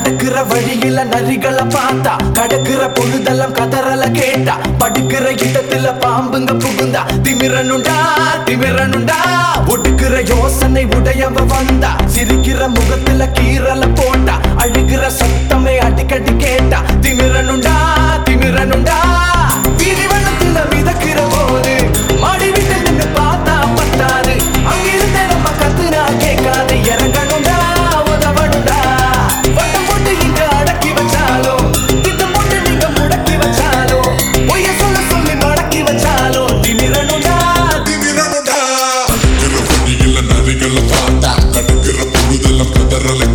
நடக்கிற வழியில நரிகளை பார்த்தா கடக்கிற பொழுதெல்லாம் கதறல கேட்டா படுக்கிற இடத்துல பாம்புங்க புகுந்தா திமிரனுண்டா திமிரனுண்டா ஒடுக்கிற யோசனை உடையவ வந்தா சிரிக்கிற முகத்துல கீரல போட்டா அழுகிற சத்தமே அடிக்கடி கேட்டா திமிரனுண்டா திமிரனுண்டா வீதி வெள்ளத்துல மிதக்கிற போது மாடி விட்டு நின்னு பார்த்தா பத்தாது அங்கிருந்தே நம்ம கத்துனா கேட்காது இறங்கணுண்டா உதவணுண்டா வட்டம் போட்டு இங்க அடக்கி வச்சாலும் திட்டம் போட்டு நீங்க முடக்கி வச்சாலும் பொய்ய சொல்ல சொல்லி மடக்கி வச்சாலும் திமிரணுண்டா திமிரனுடா இருக்கிற வழியில நரிகளை பார்த்தா கடக்கிற பொழுதெல்லாம் கதறல